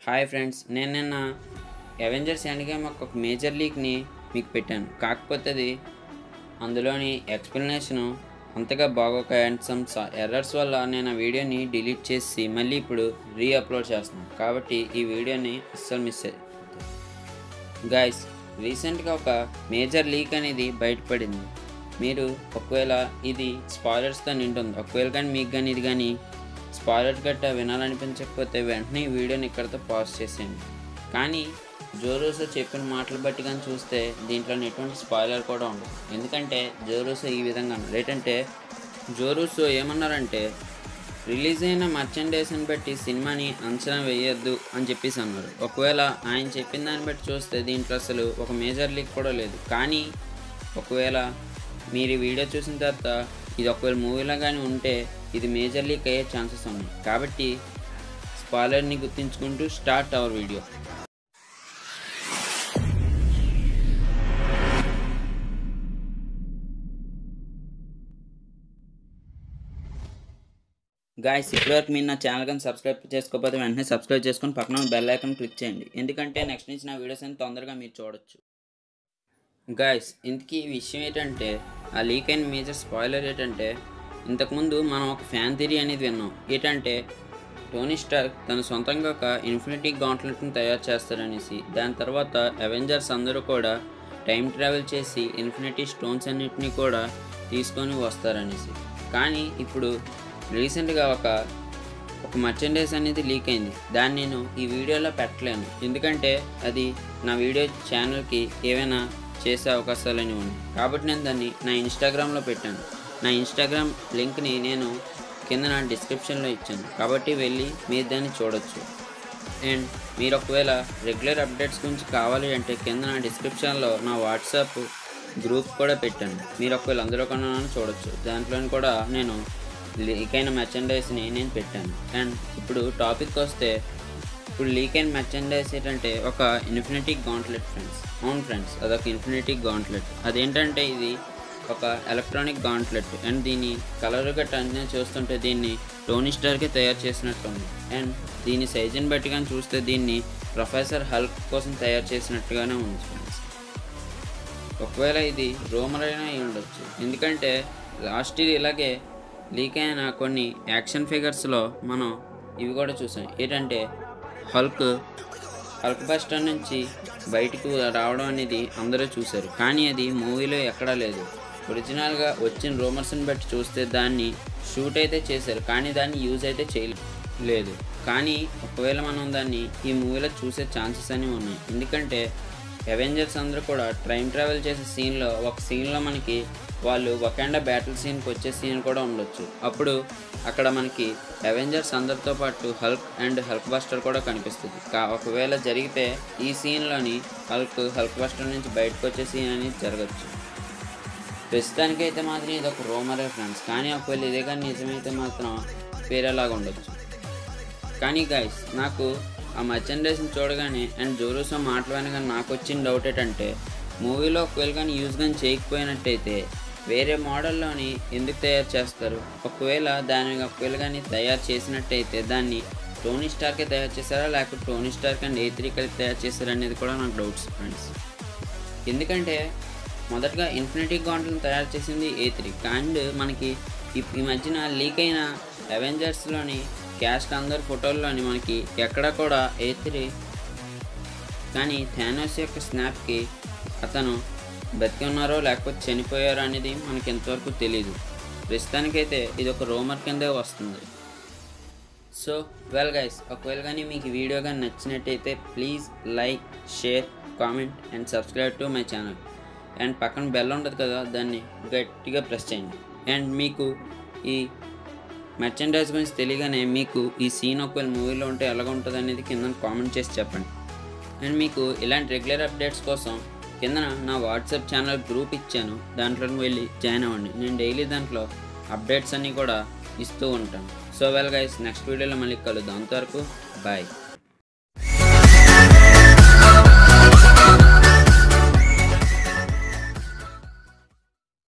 hi friends నేను నిన్న Avengers Endgame ఒక మేజర్ లీక్ని మీకు పెట్టాను కాకపోతే అది అందులోని ఎక్స్ప్లెనేషను అంతగా బాగోక అండ్ సమ్ ఎర్రర్స్ వల్ల నేను ఆ వీడియోని డిలీట్ చేసి మళ్ళీ ఇప్పుడు రీ అప్లోడ్ చేస్తున్నాను కాబట్టి ఈ వీడియోని అస్సలు మిస్ అయ్యి గాయస్ రీసెంట్గా ఒక మేజర్ లీక్ అనేది బయటపడింది మీరు ఒకవేళ ఇది స్పాయిలర్స్తో నింటుంది ఒకవేళ కానీ మీకు కానీ ఇది కానీ స్పాయిలర్స్ గట్టా వినాలనిపించకపోతే వెంటనే ఈ వీడియోని ఇక్కడితో పాజ్ చేసేయండి కానీ జోరూసో చెప్పిన మాటలు బట్టి కానీ చూస్తే దీంట్లో ఎటువంటి స్పాయిలర్ కూడా ఉండదు ఎందుకంటే జోరూసో ఈ విధంగా అన్నారు ఏంటంటే జోరూసో ఏమన్నారంటే రిలీజ్ అయిన మర్చెండైజ్ని బట్టి సినిమాని అంచనా వేయొద్దు అని చెప్పేసి అన్నారు ఒకవేళ ఆయన చెప్పిన దాన్ని బట్టి చూస్తే దీంట్లో అసలు ఒక మేజర్ లీక్ కూడా లేదు కానీ ఒకవేళ మీరు ఈ వీడియో చూసిన తర్వాత ఇది ఒకవేళ మూవీలో కానీ ఉంటే ఇది మేజర్ లీక్ అయ్యే ఛాన్సెస్ ఉన్నాయి కాబట్టి స్పాయిలర్ని గుర్తించుకుంటూ స్టార్ట్ అవర్ వీడియో గాయస్ ఇప్పటివరకు మీరు నా ఛానల్ కానీ సబ్స్క్రైబ్ చేసుకోకపోతే వెంటనే సబ్స్క్రైబ్ చేసుకొని పక్కన బెల్ ఐకాన్ క్లిక్ చేయండి ఎందుకంటే నెక్స్ట్ నుంచి నా వీడియోస్ అని తొందరగా మీరు చూడొచ్చు గాయస్ ఇంతకీ ఈ విషయం ఏంటంటే ఆ లీక్ అయిన మేజర్ స్పాయిలర్ ఏంటంటే ఇంతకుముందు మనం ఒక ఫ్యాన్ థిరీ అనేది విన్నాం ఏంటంటే టోనీ స్టార్క్ తన సొంతంగా ఒక ఇన్ఫినిటీ గాంట్లెట్ని తయారు చేస్తారనేసి దాని తర్వాత అవెంజర్స్ అందరూ కూడా టైం ట్రావెల్ చేసి ఇన్ఫినిటీ స్టోన్స్ అన్నిటినీ కూడా తీసుకొని వస్తారనేసి కానీ ఇప్పుడు రీసెంట్గా ఒక ఒక మర్చెండైజ్ అనేది లీక్ అయింది దాన్ని నేను ఈ వీడియోలో పెట్టలేను ఎందుకంటే అది నా వీడియో ఛానల్కి ఏవైనా చేసే అవకాశాలని ఉన్నాయి కాబట్టి నేను దాన్ని నా ఇన్స్టాగ్రామ్లో పెట్టాను నా ఇన్స్టాగ్రామ్ లింక్ని నేను కింద నా డిస్క్రిప్షన్లో ఇచ్చాను కాబట్టి వెళ్ళి మీరు దాన్ని చూడొచ్చు అండ్ మీరు ఒకవేళ రెగ్యులర్ అప్డేట్స్ గురించి కావాలి అంటే కింద నా డిస్క్రిప్షన్లో నా వాట్సాప్ గ్రూప్ కూడా పెట్టాను మీరు ఒకవేళ అందులో కన్నా చూడొచ్చు దాంట్లో కూడా నేను లీక్ అయిన మెర్చండైజ్ని నేను పెట్టాను అండ్ ఇప్పుడు టాపిక్ వస్తే ఇప్పుడు లీక్ అయిన మెర్చండైజ్ ఏంటంటే ఒక ఇన్ఫినిటీ గాంట్లెట్ ఫ్రెండ్స్ అవును ఫ్రెండ్స్ అదొక ఇన్ఫినిటీ గాంట్లెట్ అదేంటంటే ఇది ఒక ఎలక్ట్రానిక్ గాంట్లెట్ అండ్ దీని కలర్ గట్ట అన్నీ చూస్తుంటే దీన్ని టోనీ స్టార్కే తయారు చేసినట్టు ఉంది అండ్ దీని సైజుని బట్టి కానీ చూస్తే దీన్ని ప్రొఫెసర్ హల్క్ కోసం తయారు చేసినట్టుగానే ఉంది ఫ్రెండ్స్ ఒకవేళ ఇది రోమర్ అయినా అయి ఉండొచ్చు ఎందుకంటే లాస్ట్ ఇయర్ ఇలాగే లీక్ అయిన కొన్ని యాక్షన్ ఫిగర్స్లో మనం ఇవి కూడా చూసాం ఏంటంటే హల్క్ హల్క్ బస్టర్ నుంచి బయటకు రావడం అనేది అందరూ చూశారు కానీ అది మూవీలో ఎక్కడా లేదు ఒరిజినల్గా వచ్చిన రూమర్స్ని బట్టి చూస్తే దాన్ని షూట్ అయితే చేశారు కానీ దాన్ని యూజ్ అయితే చేయలేదు కానీ ఒకవేళ మనం దాన్ని ఈ మూవీలో చూసే ఛాన్సెస్ అనేవి ఉన్నాయి ఎందుకంటే అవెంజర్స్ అందరూ కూడా టైం ట్రావెల్ చేసే సీన్లో ఒక సీన్లో మనకి వాళ్ళు వకాండా బ్యాటిల్ సీన్కి వచ్చే సీన్ కూడా ఉండొచ్చు అప్పుడు అక్కడ మనకి అవెంజర్స్ అందరితో పాటు హల్క్ అండ్ హల్క్ బస్టర్ కూడా కనిపిస్తుంది కా ఒకవేళ జరిగితే ఈ సీన్లోని హల్క్ హల్క్ బస్టర్ నుంచి బయటకు వచ్చే సీన్ అనేది జరగచ్చు ప్రస్తుతానికి అయితే మాత్రం ఇది ఒక రోమరే ఫ్రెండ్స్ కానీ ఒకవేళ ఇదే కానీ నిజమైతే మాత్రం వేరేలాగా ఉండొచ్చు కానీ గైస్ నాకు ఆ మర్చెండైజ్ని చూడగానే అండ్ జోరూసో మాట్లాడగానే నాకు వచ్చిన డౌట్ ఏంటంటే మూవీలో ఒకవేళ కానీ యూజ్ కానీ చేయకపోయినట్టయితే వేరే మోడల్లోని ఎందుకు తయారు చేస్తారు ఒకవేళ దాన్ని ఒకవేళ కానీ తయారు చేసినట్టయితే దాన్ని టోనీ స్టార్కే తయారు చేశారా లేకపోతే టోనీ స్టార్క్ అండ్ ఏ త్రీ కలిపి తయారు చేశారా అనేది కూడా నాకు డౌట్స్ ఫ్రెండ్స్ ఎందుకంటే మొదటగా ఇన్ఫినిటీ గాంట్లను తయారు చేసింది ఏ త్రీ అండ్ మనకి ఈ ఈ మధ్యన లీక్ అయిన అవెంజర్స్లోని క్యాస్ట్ అందరి ఫోటోల్లోని మనకి ఎక్కడ కూడా ఏ త్రీ కానీ థానోస్ యొక్క స్నాప్కి అతను బతికి ఉన్నారో లేకపోతే చనిపోయారో అనేది మనకి ఎంతవరకు తెలియదు ప్రస్తుతానికైతే ఇది ఒక రోమర్ కిందే వస్తుంది సో వెల్ గైస్ ఒకవేళ కానీ మీకు ఈ వీడియో కానీ నచ్చినట్టయితే please like share comment and subscribe to my channel and పక్కన బెల్ ఉంటుంది కదా దాన్ని గట్టిగా ప్రెస్ చేయండి అండ్ మీకు ఈ మెర్చెండైజ్ గురించి తెలియగానే మీకు ఈ సీన్ ఒకవేళ మూవీలో ఉంటే ఎలాగ ఉంటుంది అనేది కింద కామెంట్ చేసి చెప్పండి అండ్ మీకు ఇలాంటి రెగ్యులర్ అప్డేట్స్ కోసం కింద నా వాట్సాప్ ఛానల్ గ్రూప్ ఇచ్చాను దాంట్లోకి వెళ్ళి జాయిన్ అవ్వండి నేను డైలీ దాంట్లో అప్డేట్స్ అన్నీ కూడా ఇస్తూ ఉంటాను సో వెల్ గైస్ నెక్స్ట్ వీడియోలో మళ్ళీ కలుద్దాం అంతవరకు బాయ్